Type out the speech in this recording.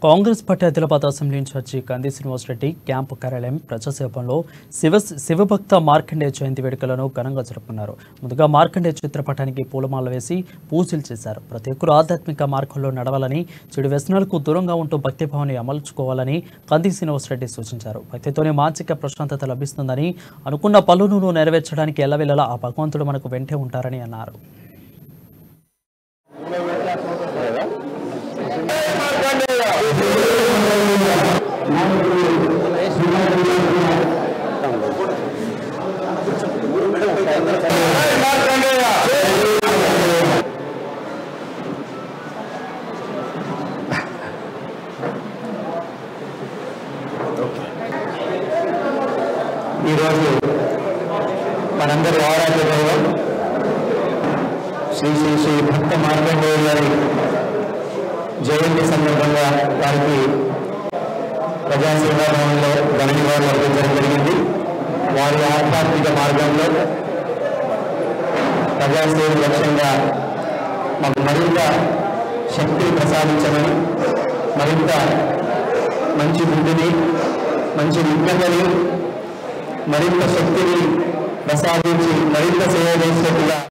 Congress party Adilabad assembly incharge Kandi Srinivas Reddy camp కార్యాలయం ప్రజాసేవలో శివ శివభక్త మార్కండే జయంతి వేడుకలను ఘనంగా జరుపుకున్నారు ముందుగా మార్కండే చిత్రపటానికి పూలమాల వేసి పూజలు చేశారు ప్రతి ఒక్కరు ఆధ్యాత్మిక మార్గంలో నడవాలని చెడు వ్యసనాలకు దూరంగా ఉంటూ భక్తిభావాన్ని అమలుచుకోవాలని కంది శ్రీనివాసరెడ్డి సూచించారు భక్తితోనే మానసిక ప్రశాంతత లభిస్తుందని అనుకున్న పనులను నెరవేర్చడానికి ఎల్లవెల్లలా ఆ భగవంతుడు మనకు వెంటే ఉంటారని అన్నారు ఈరోజు మనందరి ఆరాధ్య దైవం శ్రీ శ్రీ శ్రీ భక్త మార్కండేయ గారి జయంతి సందర్భంగా వారికి ప్రజాసేవా భవన్లో ఘన నివాళులు అర్పించడం జరిగింది వారి ఆధ్యాత్మిక మార్గంలో ప్రజాసేవ లక్ష్యంగా మాకు మరింత శక్తిని ప్రసాదించమని మరింత మంచి బుద్ధిని మంచి విజ్ఞతని మరింత శక్తిని ప్రసాదించి మరింత సేవ చేసినట్టుగా